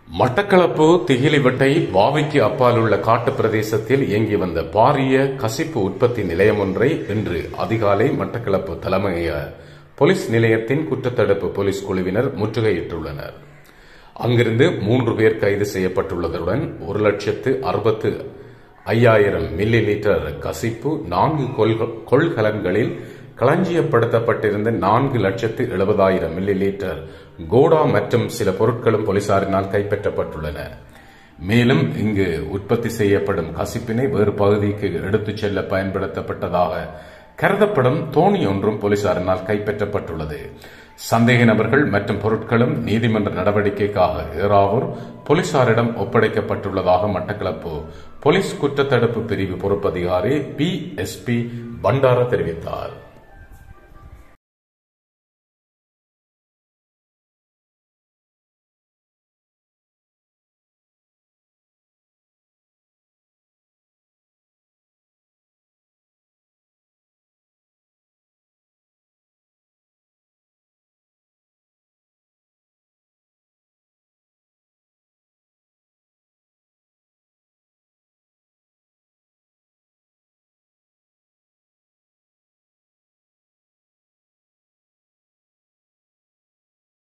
மட்டக்களப்பு திகிலிவட்டை வாவைக்கு அப்பால் உள்ள காட்டு பிரதேசத்தில் இயங்கி வந்த பாரிய கசிப்பு உற்பத்தி நிலையம் ஒன்றை இன்று அதிகாலை மட்டக்களப்பு தலைமைய போலீஸ் நிலையத்தின் குற்றத்தடுப்பு போலீஸ் குழுவினர் முற்றுகையிட்டுள்ளனர் அங்கிருந்து மூன்று பேர் கைது செய்யப்பட்டுள்ளதுடன் ஒரு லட்சத்து அறுபத்து ஐயாயிரம் மில்லி லிட்டர் கசிப்பு நான்கு கொள்க- கொள்கலன்களில் களஞ்சியப்படுத்தப்பட்டிருந்த நான்கு லட்சத்து எழுபதாயிரம் மில்லி லிட்டர் கோடா மற்றும் சில பொருட்களும் போலீசாரினால் கைப்பற்றப்பட்டுள்ளன மேலும் இங்கு உற்பத்தி செய்யப்படும் கசிப்பினை வேறு பகுதிக்கு எடுத்துச் செல்ல பயன்படுத்தப்பட்டதாக கருதப்படும் தோணி ஒன்றும் போலீசாரினால் கைப்பற்றப்பட்டுள்ளது சந்தேக நபர்கள் மற்றும் பொருட்களும் நீதிமன்ற நடவடிக்கைக்காக ஏறாவூர் போலீசாரிடம் ஒப்படைக்கப்பட்டுள்ளதாக மட்டக்களப்பு போலீஸ் குற்றத்தடுப்பு பிரிவு பொறுப்பதிகாரி பி எஸ் பி பண்டார தெரிவித்தார்